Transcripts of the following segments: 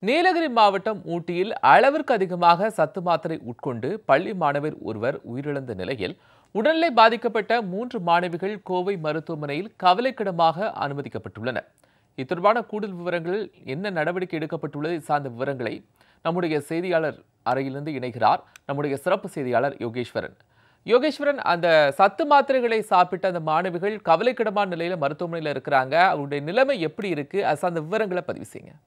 நீலகிரி மாவட்டம் ஊட்டியில் அளவிற்கு அதிகமாக சத்து மாத்திரை உட்கொண்டு பள்ளி மாணவர் ஒருவர் உயிரிழந்த நிலையில் உடல்நிலை பாதிக்கப்பட்ட மூன்று மாணவிகள் கோவை மருத்துவமனையில் கவலைக்கிடமாக அனுமதிக்கப்பட்டுள்ளனர் இது தொடர்பான கூடுதல் விவரங்கள் என்ன நடவடிக்கை எடுக்கப்பட்டுள்ளது இது சார்ந்த விவரங்களை நம்முடைய செய்தியாளர் அறையிலிருந்து இணைகிறார் நம்முடைய சிறப்பு செய்தியாளர் யோகேஸ்வரன் யோகேஸ்வரன் அந்த சத்து மாத்திரைகளை சாப்பிட்ட அந்த மாணவிகள் கவலைக்கிடமான நிலையில மருத்துவமனையில் இருக்கிறாங்க அவருடைய நிலைமை எப்படி இருக்கு அது சார்ந்த விவரங்களை பதிவு செய்யுங்க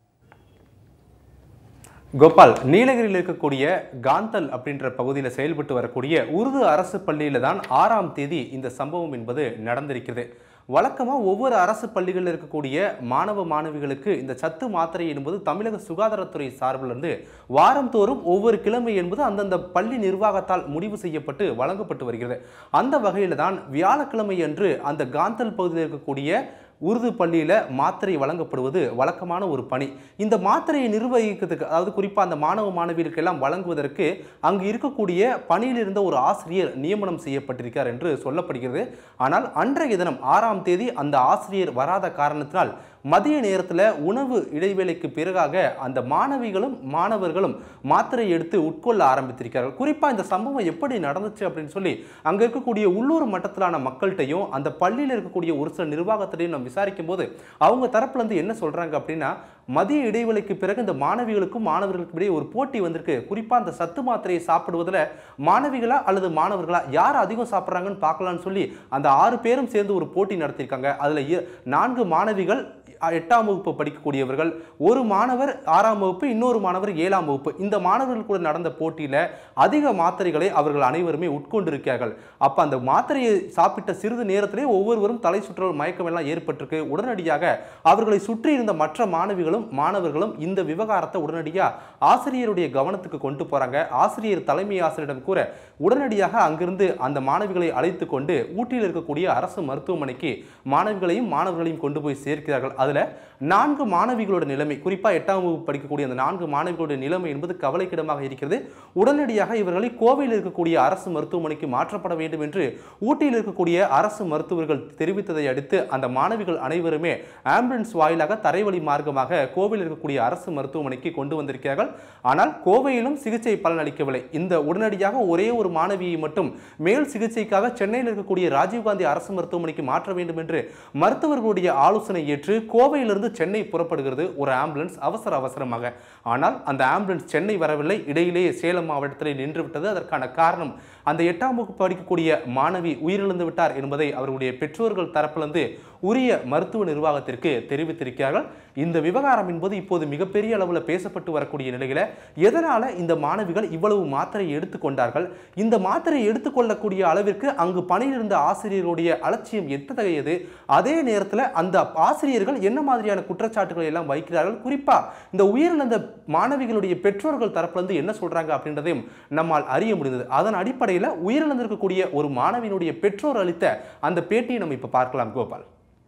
கோபால் நீலகிரியில் இருக்கக்கூடிய காந்தல் அப்படின்ற பகுதியில் செயல்பட்டு வரக்கூடிய உருது அரசு பள்ளியில் தான் ஆறாம் தேதி இந்த சம்பவம் என்பது நடந்திருக்கிறது வழக்கமாக ஒவ்வொரு அரசு பள்ளிகளில் இருக்கக்கூடிய மாணவ மாணவிகளுக்கு இந்த சத்து மாத்திரை என்பது தமிழக சுகாதாரத்துறை சார்பிலிருந்து வாரந்தோறும் ஒவ்வொரு கிழமை என்பது அந்தந்த பள்ளி நிர்வாகத்தால் முடிவு செய்யப்பட்டு வழங்கப்பட்டு வருகிறது அந்த வகையில் தான் வியாழக்கிழமை அன்று அந்த காந்தல் பகுதியில் இருக்கக்கூடிய உருது பள்ளியில் மாத்திரை வழங்கப்படுவது வழக்கமான ஒரு பணி இந்த மாத்திரையை நிர்வகிக்கிறதுக்கு அதாவது குறிப்பாக அந்த மாணவ மாணவிகளுக்கு எல்லாம் வழங்குவதற்கு அங்கு இருக்கக்கூடிய பணியில் இருந்த ஒரு ஆசிரியர் நியமனம் செய்யப்பட்டிருக்கார் என்று சொல்லப்படுகிறது ஆனால் அன்றைய தினம் ஆறாம் தேதி அந்த ஆசிரியர் வராத காரணத்தினால் மதிய நேரத்தில் உணவு இடைவேளைக்கு பிறகாக அந்த மாணவிகளும் மாணவர்களும் மாத்திரை எடுத்து உட்கொள்ள ஆரம்பித்திருக்கிறார்கள் குறிப்பாக இந்த சம்பவம் எப்படி நடந்துச்சு அப்படின்னு சொல்லி அங்கே இருக்கக்கூடிய உள்ளூர் மட்டத்திலான மக்கள்கிட்டையும் அந்த பள்ளியில் இருக்கக்கூடிய ஒரு சில நிர்வாகத்திலையும் நம்ம விசாரிக்கும் போது அவங்க தரப்புல இருந்து என்ன சொல்றாங்க அப்படின்னா மதிய இடைவேளைக்கு பிறகு இந்த மாணவிகளுக்கும் மாணவர்களுக்கும் இடையே ஒரு போட்டி வந்திருக்கு குறிப்பாக அந்த சத்து மாத்திரையை சாப்பிடுவதில் மாணவிகளா அல்லது மாணவர்களா யார் அதிகம் சாப்பிட்றாங்கன்னு பார்க்கலாம்னு சொல்லி அந்த ஆறு பேரும் சேர்ந்து ஒரு போட்டி நடத்தியிருக்காங்க அதில் நான்கு மாணவிகள் அ- எட்டாம் வகுப்பு படிக்கக்கூடியவர்கள் ஒரு மாணவர் ஆறாம் வகுப்பு இன்னொரு மாணவர் ஏழாம் வகுப்பு இந்த மாணவர்கள் கூட நடந்த போட்டியில் அதிக மாத்திரைகளை அவர்கள் அனைவருமே உட்கொண்டிருக்கிறார்கள் அப்போ அந்த மாத்திரையை சாப்பிட்ட சிறிது நேரத்திலே ஒவ்வொருவரும் தலை சுற்றல் மயக்கம் எல்லாம் ஏற்பட்டிருக்கு உடனடியாக அவர்களை சுற்றி இருந்த மற்ற மாணவிகளும் மாணவர்களும் இந்த விவகாரத்தை உடனடியாக ஆசிரியருடைய கவனத்துக்கு கொண்டு போறாங்க ஆசிரியர் தலைமை ஆசிரியரிடம் கூற உடனடியாக அங்கிருந்து அந்த மாணவிகளை அழைத்து கொண்டு ஊட்டியில் இருக்கக்கூடிய அரசு மருத்துவமனைக்கு மாணவிகளையும் மாணவர்களையும் கொண்டு போய் சேர்க்கிறார்கள் அதுல நான்கு மாணவிகளோட நிலைமை குறிப்பா எட்டாம் வகுப்பு படிக்கக்கூடிய அந்த நான்கு மாணவிகளுடைய நிலைமை என்பது கவலைக்கிடமாக இருக்கிறது உடனடியாக இவர்களை கோவையில் இருக்கக்கூடிய அரசு மருத்துவமனைக்கு மாற்றப்பட வேண்டும் என்று ஊட்டியில் இருக்கக்கூடிய அரசு மருத்துவர்கள் தெரிவித்ததை அடுத்து அந்த மாணவிகள் அனைவருமே ஆம்புலன்ஸ் வாயிலாக தரைவழி மார்க்கமாக கோவையில் இருக்கக்கூடிய அரசு மருத்துவமனைக்கு கொண்டு வந்திருக்கிறார்கள் ஆனால் கோவையிலும் சிகிச்சை பலனளிக்கவில்லை இந்த உடனடியாக ஒரே ஒரு மாணவியை மட்டும் மேல் சிகிச்சைக்காக சென்னையில் இருக்கக்கூடிய ராஜீவ்காந்தி அரசு மருத்துவமனைக்கு மாற்ற வேண்டும் என்று மருத்துவர்களுடைய ஆலோசனை ஏற்று கோவையிலிருந்து சென்னை புறப்படுகிறது ஒரு ஆம்புலன்ஸ் அவசர அவசரமாக ஆனால் அந்த ஆம்புலன்ஸ் சென்னை வரவில்லை இடையிலேயே சேலம் மாவட்டத்தில் நின்று விட்டது அதற்கான காரணம் அந்த எட்டாம் வகுப்பு படிக்கக்கூடிய மாணவி உயிரிழந்து விட்டார் என்பதை அவர்களுடைய பெற்றோர்கள் தரப்பிலிருந்து உரிய மருத்துவ நிர்வாகத்திற்கு தெரிவித்திருக்கிறார்கள் இந்த விவகாரம் என்பது இப்போது மிகப்பெரிய அளவில் பேசப்பட்டு வரக்கூடிய நிலையில எதனால இந்த மாணவிகள் இவ்வளவு மாத்திரை எடுத்துக்கொண்டார்கள் இந்த மாத்திரை எடுத்துக்கொள்ளக்கூடிய அளவிற்கு அங்கு பணியில் இருந்த ஆசிரியர்களுடைய அலட்சியம் எத்தகையது அதே நேரத்தில் அந்த ஆசிரியர்கள் என்ன மாதிரியான குற்றச்சாட்டுகளை எல்லாம் வைக்கிறார்கள் குறிப்பா இந்த உயிரிழந்த மாணவிகளுடைய பெற்றோர்கள் தரப்புல இருந்து என்ன சொல்றாங்க அப்படின்றதையும் நம்மால் அறிய முடிந்தது அதன் அடிப்படையில் உயிரிழந்திருக்கக்கூடிய ஒரு மாணவியினுடைய பெற்றோர் அளித்த அந்த பேட்டியை நம்ம இப்ப பார்க்கலாம் கோபால்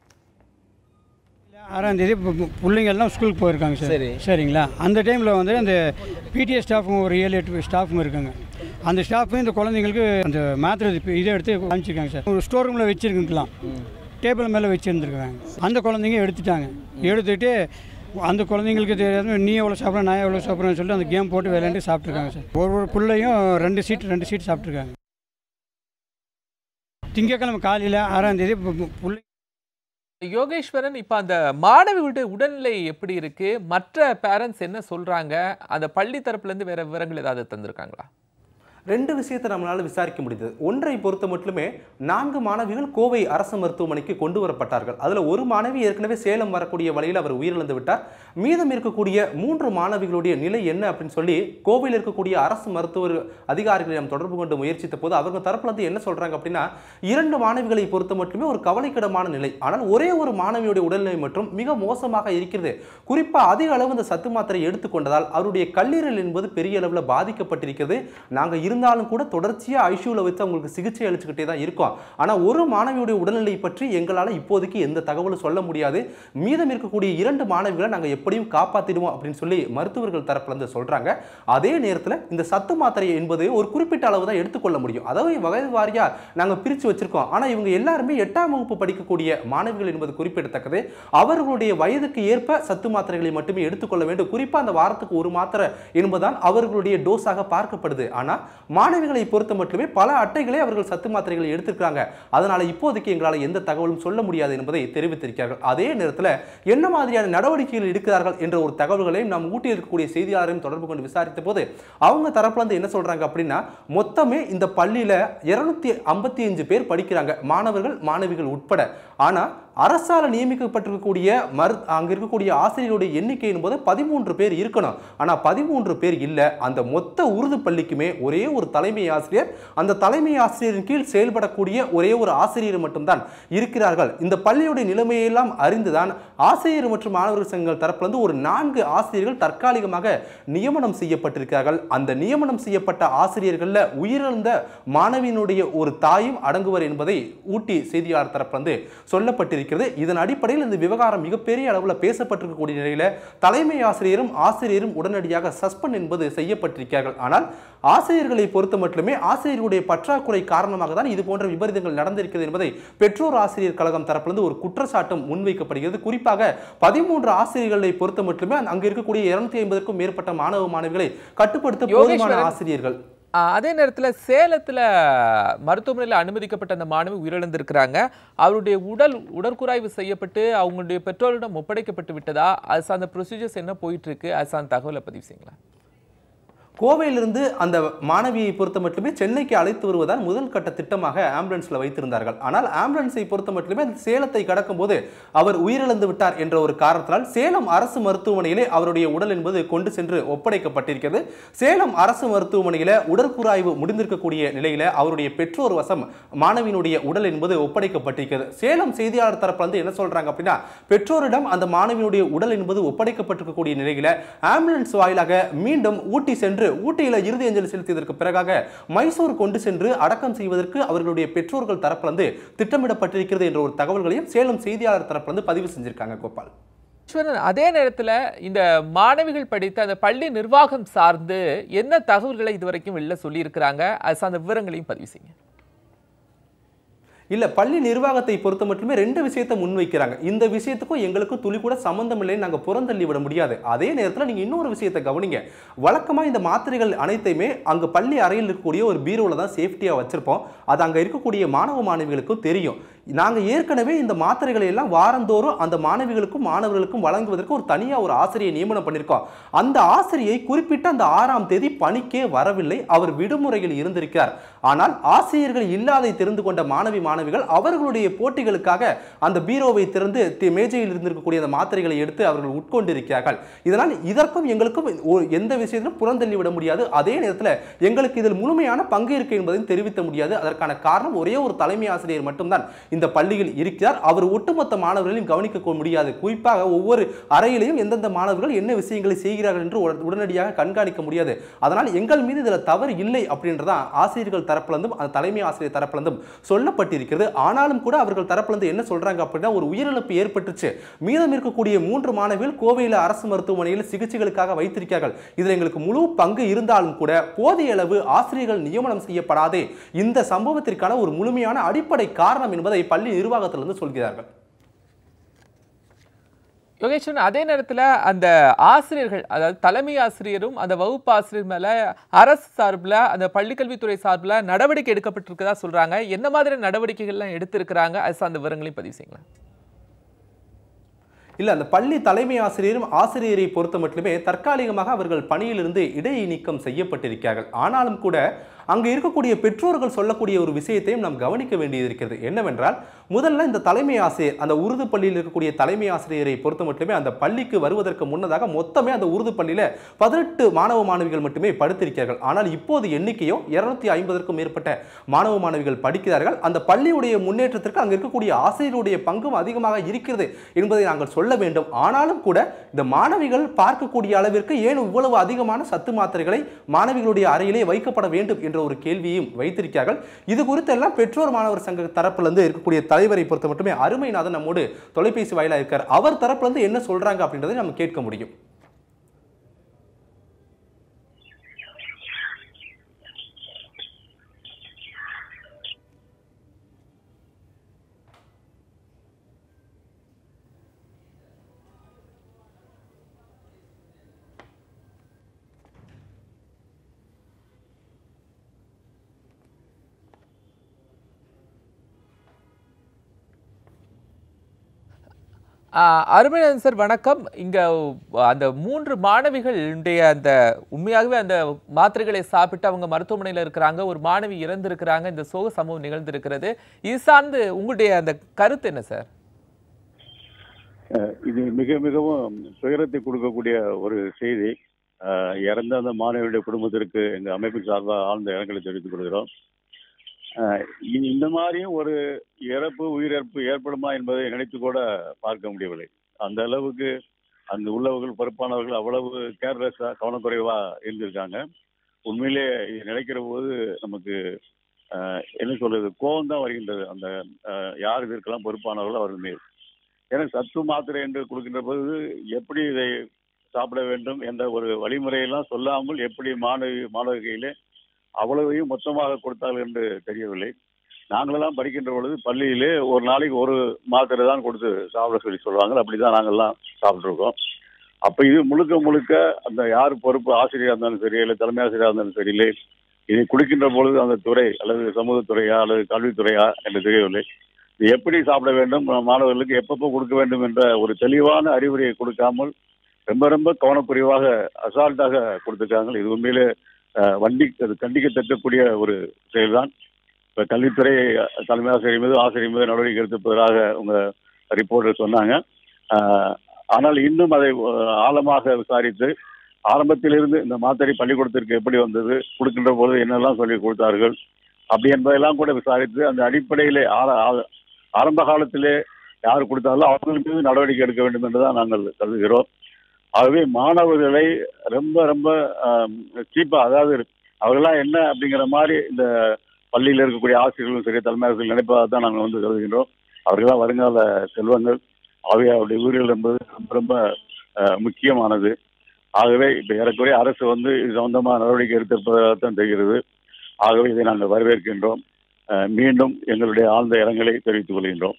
ஆறாம் தேதி இப்போ பு- பிள்ளைங்க எல்லாம் ஸ்கூலுக்கு போயிருக்காங்க சார் சரி. சரிங்களா அந்த டைமில் வந்து அந்த பிடிஎஸ் ஸ்டாஃபுங்க ஒரு ஏழு எட்டு ஸ்டாஃபுங்க இருக்காங்க அந்த ஸ்டாஃபு இந்த குழந்தைங்களுக்கு அந்த மாத்திரை இப்ப இதை எடுத்து காமிச்சிருக்காங்க சார் ஒரு ஸ்டோர் ரூமில் வச்சுருக்கலாம் டேபிள் மேலே வச்சுருந்துருக்காங்க அந்த குழந்தைங்க எடுத்துட்டாங்க எடுத்துட்டு அந்த குழந்தைங்களுக்கு தெரியாது நீ எவ்வளோ சாப்பிட்ற நான் எவ்வளோ சாப்பிட்றேன்னு சொல்லிட்டு அந்த கேம் போட்டு விளையாண்டு சாப்பிட்ருக்காங்க சார் ஒரு ஒரு பிள்ளையும் ரெண்டு சீட் ரெண்டு சீட் சாப்பிட்ருக்காங்க திங்கக்கிழமை காலையில் ஆறாம் தேதி பு- பு- பிள்ளை யோகேஸ்வரன் இப்ப அந்த மாணவிகளுடைய உடல்நிலை எப்படி இருக்கு மற்ற பேரண்ட்ஸ் என்ன சொல்றாங்க அந்த பள்ளி தரப்புல இருந்து வேற விவரங்கள் ஏதாவது தந்திருக்காங்களா ரெண்டு விஷயத்தை நம்மளால விசாரிக்க முடிந்தது ஒன்றை பொறுத்த மட்டுமே நான்கு மாணவிகள் கோவை அரசு மருத்துவமனைக்கு கொண்டு வரப்பட்டார்கள் அதுல ஒரு மாணவி ஏற்கனவே சேலம் வரக்கூடிய வழியில் அவர் உயிரிழந்து விட்டார் மீதம் இருக்கக்கூடிய மூன்று மாணவிகளுடைய நிலை என்ன அப்படின்னு சொல்லி கோவையில் இருக்கக்கூடிய அரசு மருத்துவர் அதிகாரிகளிடம் தொடர்பு கொண்டு முயற்சித்த போது அவங்க தரப்புல இருந்து என்ன சொல்றாங்க அப்படின்னா இரண்டு மாணவிகளை பொறுத்த மட்டுமே ஒரு கவலைக்கிடமான நிலை ஆனால் ஒரே ஒரு மாணவியுடைய உடல்நிலை மற்றும் மிக மோசமாக இருக்கிறது குறிப்பா அதிக அளவு இந்த சத்து மாத்திரை எடுத்துக்கொண்டதால் அவருடைய கல்லீரல் என்பது பெரிய அளவில் பாதிக்கப்பட்டிருக்கிறது நாங்க இருந்தாலும் கூட தொடர்ச்சியாக ஐசியூவில் வச்சு அவங்களுக்கு சிகிச்சை அளிச்சுக்கிட்டே தான் இருக்கோம் ஆனால் ஒரு மாணவியுடைய உடல்நிலை பற்றி எங்களால் இப்போதைக்கு எந்த தகவலும் சொல்ல முடியாது மீதம் இருக்கக்கூடிய இரண்டு மாணவிகளை நாங்கள் எப்படியும் காப்பாற்றிடுவோம் அப்படின்னு சொல்லி மருத்துவர்கள் தரப்புல இருந்து சொல்கிறாங்க அதே நேரத்தில் இந்த சத்து மாத்திரை என்பது ஒரு குறிப்பிட்ட அளவு தான் எடுத்துக்கொள்ள முடியும் அதாவது வயது வாரியாக நாங்கள் பிரித்து வச்சிருக்கோம் ஆனால் இவங்க எல்லாருமே எட்டாம் வகுப்பு படிக்கக்கூடிய மாணவிகள் என்பது குறிப்பிடத்தக்கது அவர்களுடைய வயதுக்கு ஏற்ப சத்து மாத்திரைகளை மட்டுமே எடுத்துக்கொள்ள வேண்டும் குறிப்பாக அந்த வாரத்துக்கு ஒரு மாத்திரை என்பதுதான் அவர்களுடைய டோஸாக பார்க்கப்படுது ஆனால் மாணவிகளை பொறுத்த மட்டுமே பல அட்டைகளை அவர்கள் சத்து மாத்திரைகளை எடுத்திருக்கிறாங்க அதனால இப்போதைக்கு எங்களால் எந்த தகவலும் சொல்ல முடியாது என்பதை தெரிவித்திருக்கிறார்கள் அதே நேரத்தில் என்ன மாதிரியான நடவடிக்கைகள் எடுக்கிறார்கள் என்ற ஒரு தகவல்களையும் நாம் ஊட்டியில் இருக்கக்கூடிய செய்தியாளரையும் தொடர்பு கொண்டு விசாரித்த போது அவங்க தரப்புல இருந்து என்ன சொல்றாங்க அப்படின்னா மொத்தமே இந்த பள்ளியில இருநூத்தி ஐம்பத்தி அஞ்சு பேர் படிக்கிறாங்க மாணவர்கள் மாணவிகள் உட்பட ஆனா அரசால நியமிக்கப்பட்டிருக்கக்கூடிய மரு அங்க இருக்கக்கூடிய ஆசிரியருடைய எண்ணிக்கை என்பது பதிமூன்று பேர் இருக்கணும் ஆனா பதிமூன்று பேர் இல்ல அந்த மொத்த உருது பள்ளிக்குமே ஒரே ஒரு தலைமை ஆசிரியர் அந்த தலைமை ஆசிரியரின் கீழ் செயல்படக்கூடிய ஒரே ஒரு ஆசிரியர் மட்டும்தான் இருக்கிறார்கள் இந்த பள்ளியுடைய நிலைமையெல்லாம் அறிந்துதான் ஆசிரியர் மற்றும் மாணவர்கள் சங்கங்கள் தரப்பிலிருந்து ஒரு நான்கு ஆசிரியர்கள் தற்காலிகமாக நியமனம் செய்யப்பட்டிருக்கிறார்கள் அந்த நியமனம் செய்யப்பட்ட ஆசிரியர்கள்ல உயிரிழந்த மாணவியினுடைய ஒரு தாயும் அடங்குவர் என்பதை ஊட்டி செய்தியாளர் தரப்பிலிருந்து சொல்லப்பட்டிருக்கிறது இதன் அடிப்படையில் இந்த விவகாரம் மிகப்பெரிய அளவில் பேசப்பட்டிருக்கக்கூடிய நிலையில தலைமை ஆசிரியரும் ஆசிரியரும் உடனடியாக சஸ்பெண்ட் என்பது செய்யப்பட்டிருக்கிறார்கள் ஆனால் ஆசிரியர்களை பொறுத்த மட்டுமே ஆசிரியர்களுடைய பற்றாக்குறை காரணமாக தான் இது போன்ற விபரீதங்கள் நடந்திருக்கிறது என்பதை பெற்றோர் ஆசிரியர் கழகம் தரப்பிலிருந்து ஒரு குற்றச்சாட்டும் முன்வைக்கப்படுகிறது குறிப்பாக பதிமூன்று ஆசிரியர்களை பொறுத்த மட்டுமே அங்க இருக்கக்கூடிய இருநூத்தி ஐம்பதுக்கும் மேற்பட்ட மாணவ மாணவிகளை கட்டுப்படுத்த போதுமான யோகேஸ்வரன். ஆசிரியர்கள் ஆ, அதே நேரத்துல சேலத்துல மருத்துவமனையில் அனுமதிக்கப்பட்ட அந்த மாணவி உயிரிழந்திருக்கிறாங்க அவருடைய உடல் உடற்குறாய்வு செய்யப்பட்டு அவங்களுடைய பெற்றோரிடம் ஒப்படைக்கப்பட்டு விட்டதா அது சார்ந்த ப்ரொசீஜர்ஸ் என்ன போயிட்டு இருக்கு அது சார்ந்த தகவலை பதிவு செய்யுங்களேன் கோவையிலிருந்து அந்த மாணவியை பொறுத்த மட்டுமே சென்னைக்கு அழைத்து வருவதால் முதல் கட்ட திட்டமாக ஆம்புலன்ஸ்ல வைத்திருந்தார்கள் ஆனால் ஆம்புலன்ஸை பொறுத்த மட்டுமே அந்த சேலத்தை கடக்கும்போது அவர் உயிரிழந்து விட்டார் என்ற ஒரு காரணத்தினால் சேலம் அரசு மருத்துவமனையிலே அவருடைய உடல் என்பது கொண்டு சென்று ஒப்படைக்கப்பட்டிருக்கிறது சேலம் அரசு மருத்துவமனையில உடற்கூறாய்வு முடிந்திருக்கக்கூடிய நிலையில அவருடைய பெற்றோர் வசம் மாணவியினுடைய உடல் என்பது ஒப்படைக்கப்பட்டிருக்கிறது சேலம் செய்தியாளர் தரப்புல இருந்து என்ன சொல்றாங்க அப்படின்னா பெற்றோரிடம் அந்த மாணவியினுடைய உடல் என்பது ஒப்படைக்கப்பட்டிருக்கக்கூடிய நிலையில ஆம்புலன்ஸ் வாயிலாக மீண்டும் ஊட்டி சென்று ஊட்டியில இறுதி அஞ்சலி செலுத்தியதற்கு பிறகாக மைசூர் கொண்டு சென்று அடக்கம் செய்வதற்கு அவர்களுடைய பெற்றோர்கள் தரப்பிலிருந்து திட்டமிடப்பட்டிருக்கிறது என்ற ஒரு தகவல்களையும் சேலம் செய்தியாளர் தரப்பிலிருந்து பதிவு செஞ்சிருக்காங்க கோபால் ஈஸ்வரன் அதே நேரத்துல இந்த மாணவிகள் படித்த அந்த பள்ளி நிர்வாகம் சார்ந்து என்ன தகவல்களை இதுவரைக்கும் வெளில சொல்லியிருக்கிறாங்க அது சார்ந்த விவரங்களையும் பதிவு செய்யுங்க இல்ல பள்ளி நிர்வாகத்தை பொறுத்த மட்டுமே ரெண்டு விஷயத்தை முன்வைக்கிறாங்க இந்த விஷயத்துக்கும் எங்களுக்கும் துளி கூட சம்பந்தம் இல்லைன்னு நாங்க புறந்தள்ளி விட முடியாது அதே நேரத்துல நீங்க இன்னொரு விஷயத்தை கவனிங்க வழக்கமா இந்த மாத்திரைகள் அனைத்தையுமே அங்க பள்ளி அறையில் இருக்கக்கூடிய ஒரு பீரோல தான் சேஃப்டியா வச்சிருப்போம் அது அங்க இருக்கக்கூடிய மாணவ மாணவிகளுக்கும் தெரியும் நாங்க ஏற்கனவே இந்த மாத்திரைகளை எல்லாம் வாரந்தோறும் அந்த மாணவிகளுக்கும் மாணவர்களுக்கும் வழங்குவதற்கு ஒரு தனியா ஒரு ஆசிரியை நியமனம் பண்ணியிருக்கோம் அந்த ஆசிரியை குறிப்பிட்ட அந்த ஆறாம் தேதி பணிக்கே வரவில்லை அவர் விடுமுறையில் இருந்திருக்கிறார் ஆனால் ஆசிரியர்கள் இல்லாதை தெரிந்து கொண்ட மாணவி மாணவிகள் அவர்களுடைய போட்டிகளுக்காக அந்த பீரோவை திறந்து தி- மேஜையில் இருந்திருக்கக்கூடிய அந்த மாத்திரைகளை எடுத்து அவர்கள் உட்கொண்டிருக்கிறார்கள் இதனால் இதற்கும் எங்களுக்கும் ஒரு- எந்த விஷயத்திலும் புறந்தள்ளி விட முடியாது அதே நேரத்தில் எங்களுக்கு இதில் முழுமையான பங்கு இருக்கு என்பதையும் தெரிவிக்க முடியாது அதற்கான காரணம் ஒரே ஒரு தலைமை ஆசிரியர் மட்டும்தான் இந்த பள்ளியில் இருக்கிறார் அவர் ஒட்டுமொத்த மாணவர்களையும் கவனிக்க முடியாது குறிப்பாக ஒவ்வொரு அறையிலையும் எந்தெந்த மாணவர்கள் என்ன விஷயங்களை செய்கிறார்கள் என்று உட- உடனடியாக கண்காணிக்க முடியாது அதனால் எங்கள் மீது இதில் தவறு இல்லை அப்படின்றதான் ஆசிரியர்கள் தரப்பிலிருந்தும் அந்த தலைமை ஆசிரியர் தரப்பிலிருந்தும் சொல்லப்பட்டிருக்கிறது ஆனாலும் கூட அவர்கள் தரப்பிலிருந்து என்ன சொல்றாங்க அப்படின்னா ஒரு உயிரிழப்பு ஏற்பட்டுச்சு மீதம் இருக்கக்கூடிய மூன்று மாணவிகள் கோவையில் அரசு மருத்துவமனையில் சிகிச்சைகளுக்காக வைத்திருக்கிறார்கள் இதில் எங்களுக்கு முழு பங்கு இருந்தாலும் கூட போதிய அளவு ஆசிரியர்கள் நியமனம் செய்யப்படாதே இந்த சம்பவத்திற்கான ஒரு முழுமையான அடிப்படை காரணம் என்பதை பள்ளி நிர்வாகத்திலிருந்து சொல்கிறார்கள் யோகேஸ்வரன் அதே நேரத்துல அந்த ஆசிரியர்கள் அதாவது தலைமை ஆசிரியரும் அந்த வகுப்பு ஆசிரியர் மேல அரசு சார்பில் அந்த பள்ளிக்கல்வித்துறை சார்பில் நடவடிக்கை எடுக்கப்பட்டிருக்கதா சொல்றாங்க என்ன மாதிரி நடவடிக்கைகள்லாம் எடுத்திருக்கிறாங்க அது சார்ந்த விவரங்களையும் பதிவு செய்யுங்களேன் இல்ல அந்த பள்ளி தலைமை ஆசிரியரும் ஆசிரியரை பொறுத்த மட்டுமே தற்காலிகமாக அவர்கள் பணியிலிருந்து இடையை நீக்கம் செய்யப்பட்டிருக்கிறார்கள் ஆனாலும் கூட அங்கு இருக்கக்கூடிய பெற்றோர்கள் சொல்லக்கூடிய ஒரு விஷயத்தையும் நாம் கவனிக்க வேண்டியது இருக்கிறது என்னவென்றால் முதல்ல இந்த தலைமை ஆசிரியர் அந்த உருது பள்ளியில் இருக்கக்கூடிய தலைமை ஆசிரியரை பொறுத்த மட்டுமே அந்த பள்ளிக்கு வருவதற்கு முன்னதாக மொத்தமே அந்த உருது பள்ளியில பதினெட்டு மாணவ மாணவிகள் மட்டுமே படுத்திருக்கிறார்கள் ஆனால் இப்போது எண்ணிக்கையோ இருநூத்தி ஐம்பதற்கும் மேற்பட்ட மாணவ மாணவிகள் படிக்கிறார்கள் அந்த பள்ளியுடைய முன்னேற்றத்திற்கு அங்கு இருக்கக்கூடிய ஆசிரியருடைய பங்கும் அதிகமாக இருக்கிறது என்பதை நாங்கள் சொல்ல சொல்ல வேண்டும் ஆனாலும் கூட இந்த மாணவிகள் பார்க்கக்கூடிய அளவிற்கு ஏன் இவ்வளவு அதிகமான சத்து மாத்திரைகளை மாணவிகளுடைய அறையிலே வைக்கப்பட வேண்டும் என்ற ஒரு கேள்வியையும் வைத்திருக்கிறார்கள் இது குறித்து எல்லாம் பெற்றோர் மாணவர் சங்க தரப்புல இருந்து இருக்கக்கூடிய தலைவரை பொறுத்த மட்டுமே அருமைநாதன் நம்மோடு தொலைபேசி வாயிலா இருக்கார் அவர் தரப்புல இருந்து என்ன சொல்றாங்க அப்படின்றதை நம்ம கேட்க முடியும் ஆஹ் அருமையானந்த் சார் வணக்கம் இங்க அந்த மூன்று மாணவிகளுடைய அந்த உண்மையாகவே அந்த மாத்திரைகளை சாப்பிட்டு அவங்க மருத்துவமனையில் இருக்கிறாங்க ஒரு மாணவி இறந்திருக்கிறாங்க இந்த சோக சம்பவம் நிகழ்ந்திருக்கிறது இது சார்ந்து உங்களுடைய அந்த கருத்து என்ன சார் அஹ் இது மிக மிகவும் துயரத்தை கொடுக்கக்கூடிய ஒரு செய்தி அஹ் இறந்த அந்த மாணவியுடைய குடும்பத்திற்கு எங்க அமைப்பின் சார்பாக ஆழ்ந்த இரங்கலை தெரிவித்துக் கொள்கிறோம் அஹ் இ- இந்த மாதிரியும் ஒரு இறப்பு உயிரிழப்பு ஏற்படுமா என்பதை நினைத்து கூட பார்க்க முடியவில்லை அந்த அளவுக்கு அங்கு உள்ளவர்கள் பொறுப்பானவர்கள் அவ்வளவு கேர்லெஸ்ஸா கவனக்குறைவா இருந்திருக்காங்க உண்மையிலே இது நினைக்கிற போது நமக்கு அஹ், என்ன சொல்றது கோபம் தான் வருகின்றது அந்த அஹ், யார் இதற்கெல்லாம் பொறுப்பானவர்கள் அவர்கள் மீது ஏன்னா சத்து மாத்திரை என்று கொடுக்கின்ற போது எப்படி இதை சாப்பிட வேண்டும் என்ற ஒரு வழிமுறையெல்லாம் சொல்லாமல் எப்படி மாணவி மாணவிகையிலே அவ்வளவையும் மொத்தமாக கொடுத்தார்கள் என்று தெரியவில்லை நாங்களெல்லாம் படிக்கின்ற பொழுது பள்ளியிலே ஒரு நாளைக்கு ஒரு மாத்திரை தான் கொடுத்து சாப்பிட சொல்லி சொல்லுவாங்க அப்படிதான் நாங்கள்லாம் சாப்பிட்ருக்கோம் அப்ப இது முழுக்க முழுக்க அந்த யார் பொறுப்பு ஆசிரியராக இருந்தாலும் சரி இல்லை தலைமை ஆசிரியராக இருந்தாலும் சரி இல்லை இதை குடிக்கின்ற பொழுது அந்த துறை அல்லது சமூகத்துறையா அல்லது கல்வித்துறையா என்று தெரியவில்லை இது எப்படி சாப்பிட வேண்டும் மாணவர்களுக்கு எப்பப்போ கொடுக்க வேண்டும் என்ற ஒரு தெளிவான அறிவுரையை கொடுக்காமல் ரொம்ப ரொம்ப கவனக்குறைவாக அசால்ட்டாக கொடுத்துருக்காங்க இது உண்மையிலே அஹ், வண்டி அது கண்டிக்கத்தக்கக்கூடிய ஒரு செயல்தான் இப்போ கல்வித்துறை அஹ், தலைமை ஆசிரியர் மீது ஆசிரியர் மீது நடவடிக்கை எடுத்திருப்பதாக உங்க ரிப்போர்ட்டர் சொன்னாங்க அஹ், ஆனால் இன்னும் அதை அஹ், ஆழமாக விசாரித்து ஆரம்பத்திலிருந்து இந்த மாத்திரை பள்ளிக்கூடத்திற்கு எப்படி வந்தது கொடுக்கின்ற போது என்னெல்லாம் சொல்லி கொடுத்தார்கள் அப்படி என்பதெல்லாம் கூட விசாரித்து அந்த அடிப்படையிலே ஆர- ஆ- ஆரம்ப காலத்திலே யார் கொடுத்தாலும் அவர்கள் மீது நடவடிக்கை எடுக்க வேண்டும் என்றுதான் நாங்கள் கருதுகிறோம் ஆகவே மாணவர்களை ரொம்ப ரொம்ப சீப்பா அதாவது அவர்களாம் என்ன அப்படிங்கிற மாதிரி இந்த பள்ளியில் இருக்கக்கூடிய ஆசிரியர்களும் சரி தலைமை ஆசிரியர்கள் நினைப்பதாக தான் நாங்கள் வந்து கருதுகின்றோம் அவர்களாம் வருங்கால செல்வங்கள் ஆகவே அவருடைய உயிர்கள் என்பது ரொம்ப ரொம்ப அஹ், முக்கியமானது ஆகவே இப்ப ஏறக்குறைய அரசு வந்து இது சம்பந்தமா நடவடிக்கை எடுத்திருப்பதாகத்தான் தெரிகிறது ஆகவே இதை நாங்கள் வரவேற்கின்றோம் அஹ், மீண்டும் எங்களுடைய ஆழ்ந்த இரங்கலை தெரிவித்துக் கொள்கின்றோம்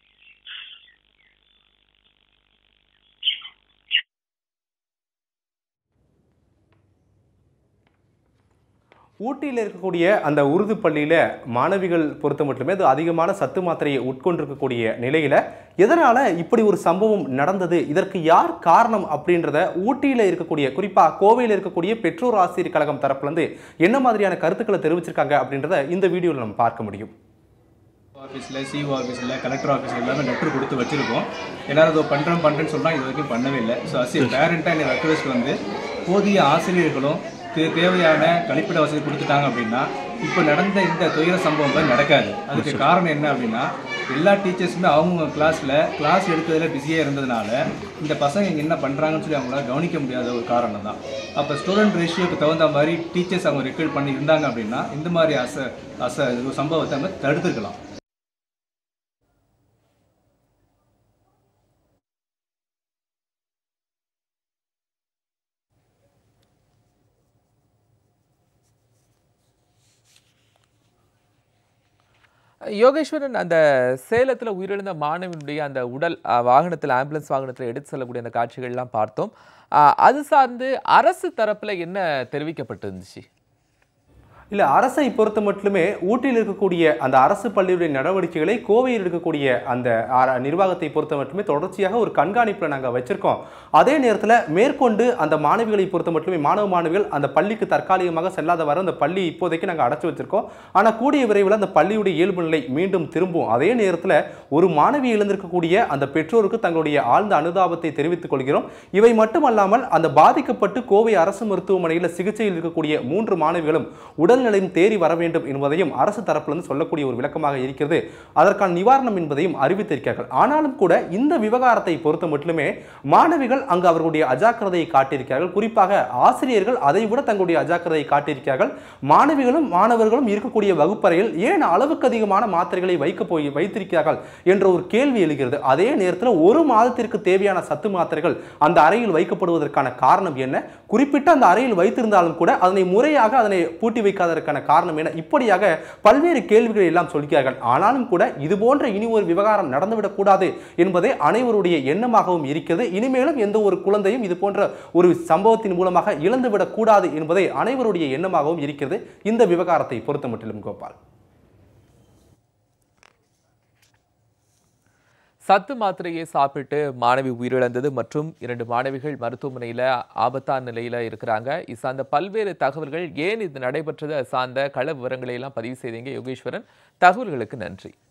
ஊட்டியில் இருக்கக்கூடிய அந்த உருது பள்ளியில மாணவிகள் பொறுத்த மட்டுமே அது அதிகமான சத்து மாத்திரையை உட்கொண்டிருக்கக்கூடிய நிலையில எதனால இப்படி ஒரு சம்பவம் நடந்தது இதற்கு யார் காரணம் அப்படின்றத ஊட்டியில இருக்கக்கூடிய குறிப்பா கோவையில் இருக்கக்கூடிய பெற்றோர் ஆசிரியர் கழகம் தரப்புல இருந்து என்ன மாதிரியான கருத்துக்களை தெரிவிச்சிருக்காங்க அப்படின்றத இந்த வீடியோவில் நம்ம பார்க்க முடியும் ஆஃபீஸில் சிஓ ஆஃபீஸில் கலெக்டர் ஆஃபீஸில் எல்லாமே லெட்டர் கொடுத்து வச்சுருக்கோம் எல்லாரும் இதோ பண்ணுறேன் பண்ணுறேன்னு சொன்னால் இது வரைக்கும் பண்ணவே இல்லை ஸோ அசி பேரண்ட்டாக என்னை ரெக்வஸ்ட் வந்து போதிய ஆசிரியர்களும் தே- தேவையான கழிப்பிட வசதி கொடுத்துட்டாங்க அப்படின்னா இப்போ நடந்த இந்த துயர சம்பவம் தான் நடக்காது அதுக்கு காரணம் என்ன அப்படின்னா எல்லா டீச்சர்ஸுமே அவங்க கிளாஸில் கிளாஸ் எடுக்கிறதுல பிஸியாக இருந்ததுனால இந்த பசங்க இங்கே என்ன பண்ணுறாங்கன்னு சொல்லி அவங்களால கவனிக்க முடியாத ஒரு காரணம் தான் அப்போ ஸ்டூடெண்ட் ரேஷியோக்கு தகுந்த மாதிரி டீச்சர்ஸ் அவங்க ரெக்ரூட் பண்ணி இருந்தாங்க அப்படின்னா இந்த மாதிரி அச அச ஒரு சம்பவத்தை நம்ம தடுத்துக்கலாம் யோகேஸ்வரன் அந்த சேலத்துல உயிரிழந்த மாணவனுடைய அந்த உடல் அஹ், வாகனத்துல ஆம்புலன்ஸ் வாகனத்துல எடுத்து செல்லக்கூடிய அந்த காட்சிகள்லாம் பார்த்தோம் அஹ், அது சார்ந்து அரசு தரப்புல என்ன தெரிவிக்கப்பட்டிருந்துச்சு இல்ல அரசை பொறுத்த மட்டுமே ஊட்டியில் இருக்கக்கூடிய அந்த அரசு பள்ளியுடைய நடவடிக்கைகளை கோவையில் இருக்கக்கூடிய அந்த அர- நிர்வாகத்தை பொறுத்த மட்டுமே தொடர்ச்சியாக ஒரு கண்காணிப்பில் நாங்கள் வச்சிருக்கோம் அதே நேரத்தில் மேற்கொண்டு அந்த மாணவிகளை பொறுத்த மட்டுமே மாணவ மாணவிகள் அந்த பள்ளிக்கு தற்காலிகமாக செல்லாதவாறு அந்த பள்ளி இப்போதைக்கு நாங்கள் அடைச்சு வச்சிருக்கோம் ஆனால் கூடிய விரைவில் அந்த பள்ளியுடைய இயல்பு நிலை மீண்டும் திரும்பும் அதே நேரத்தில் ஒரு மாணவி இழந்திருக்கக்கூடிய அந்த பெற்றோருக்கு தங்களுடைய ஆழ்ந்த அனுதாபத்தை தெரிவித்துக் கொள்கிறோம் இவை மட்டுமல்லாமல் அந்த பாதிக்கப்பட்டு கோவை அரசு மருத்துவமனையில் சிகிச்சையில் இருக்கக்கூடிய மூன்று மாணவிகளும் உடல் உடல்நிலையும் தேறி வர வேண்டும் என்பதையும் அரசு தரப்பிலிருந்து சொல்லக்கூடிய ஒரு விளக்கமாக இருக்கிறது அதற்கான நிவாரணம் என்பதையும் அறிவித்திருக்கிறார்கள் ஆனாலும் கூட இந்த விவகாரத்தை பொறுத்த மட்டுமே மாணவிகள் அங்கு அவர்களுடைய அஜாக்கிரதையை காட்டியிருக்கிறார்கள் குறிப்பாக ஆசிரியர்கள் அதை விட தங்களுடைய அஜாக்கிரதையை காட்டியிருக்கிறார்கள் மாணவிகளும் மாணவர்களும் இருக்கக்கூடிய வகுப்பறையில் ஏன் அளவுக்கு அதிகமான மாத்திரைகளை வைக்க போய் வைத்திருக்கிறார்கள் என்ற ஒரு கேள்வி எழுகிறது அதே நேரத்தில் ஒரு மாதத்திற்கு தேவையான சத்து மாத்திரைகள் அந்த அறையில் வைக்கப்படுவதற்கான காரணம் என்ன குறிப்பிட்ட அந்த அறையில் வைத்திருந்தாலும் கூட அதனை முறையாக அதனை பூட்டி வைக்காததற்கான காரணம் என்ன இப்படியாக பல்வேறு கேள்விகளை எல்லாம் சொல்கிறார்கள் ஆனாலும் கூட இது போன்ற இனி ஒரு விவகாரம் நடந்துவிடக் கூடாது என்பதே அனைவருடைய எண்ணமாகவும் இருக்கிறது இனிமேலும் எந்த ஒரு குழந்தையும் இது போன்ற ஒரு சம்பவத்தின் மூலமாக இழந்துவிடக் கூடாது என்பதே அனைவருடைய எண்ணமாகவும் இருக்கிறது இந்த விவகாரத்தை பொறுத்த மட்டிலும் கோபால் சத்து மாத்திரையை சாப்பிட்டு மாணவி உயிரிழந்தது மற்றும் இரண்டு மாணவிகள் மருத்துவமனையில் ஆபத்தான நிலையில் இருக்கிறாங்க இது சார்ந்த பல்வேறு தகவல்கள் ஏன் இது நடைபெற்றது அது சார்ந்த கள விவரங்களை எல்லாம் பதிவு செய்தீங்க யோகேஸ்வரன் தகவல்களுக்கு நன்றி